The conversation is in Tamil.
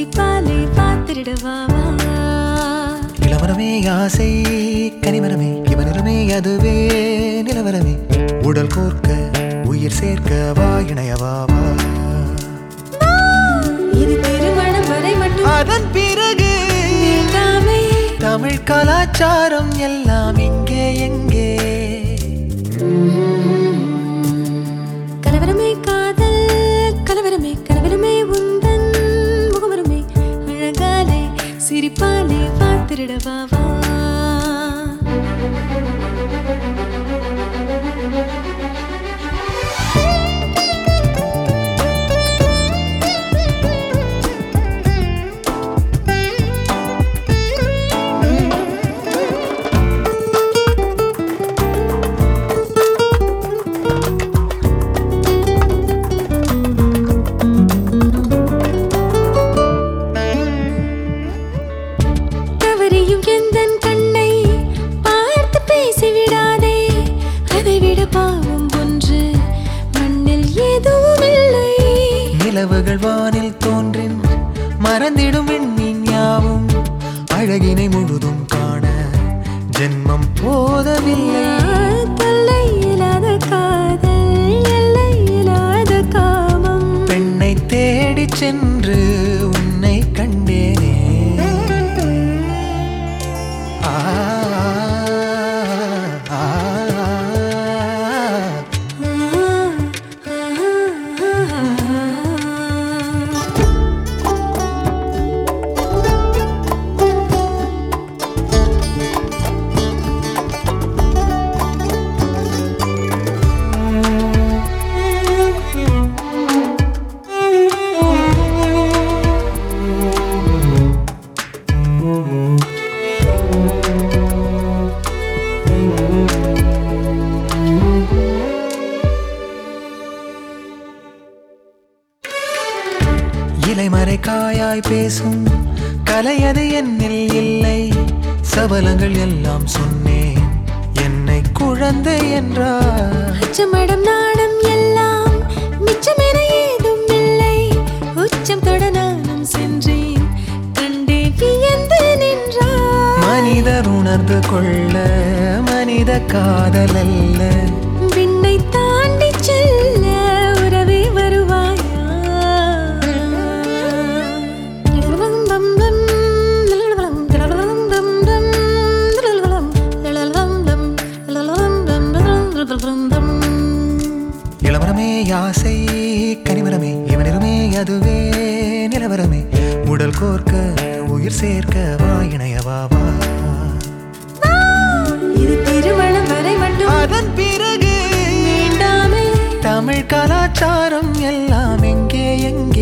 சிரிப்பாலே பார்த்திடவாவா இளவரமே ஆசை கனிமரமே இவனிறமே அதுவே நிலவரமே உடல் கோர்க்க உயிர் சேர்க்க வா இணையவாவா இது திருமணம் வரை மட்டும் அதன் பிறகு வேண்டாமே தமிழ் கலாச்சாரம் எல்லாம் எங்கே எங்கே கலவரமே காதல் கலவரமே கலவரமே உந்தன் முகவரமே அழகாலே சிரிப்பாலே பார்த்திடவாவா தவறியும் எந்தன் கண்ணை பார்த்து பேசிவிடாதே அதைவிட பாவம் ஒன்று மண்ணில் எதுவும் இல்லை நிலவுகள் வானில் தோன்றின் மறந்திடும் விண்மீன் யாவும் அழகினை முழுதும் காண ஜென்மம் போதவில்லை தொல்லை இல்லாத காதல் எல்லை இல்லாத காமம் பெண்ணை தேடிச் சென்று உன்னை கண்டேனே ஆ, ஆ, ஆ. இலைமறை காயாய் பேசும் கலையது என்னில் இல்லை சபலங்கள் எல்லாம் சொன்னேன் என்னை குழந்தை என்றார் அச்சமடம் நாணம் எல்லாம் மிச்சமென ஏதும் இல்லை உச்சம் தொட நானும் சென்றேன் கண்டே வியந்து நின்றார் மனிதர் உணர்ந்து கொள்ள மனித காதல் அல்ல விண்ணை தாண்டி செல்ல உறவே வருவாயா இளவரமே யாசை கனிமரமே இவனிறமே அதுவே நிலவரமே உடல் கோர்க்க உயிர் சேர்க்க வா இணையவாவா இது திருமணம் வரை மட்டும் அதன் பிறகு வேண்டாமே தமிழ் கலாச்சாரம் எல்லாம் எங்கே எங்கே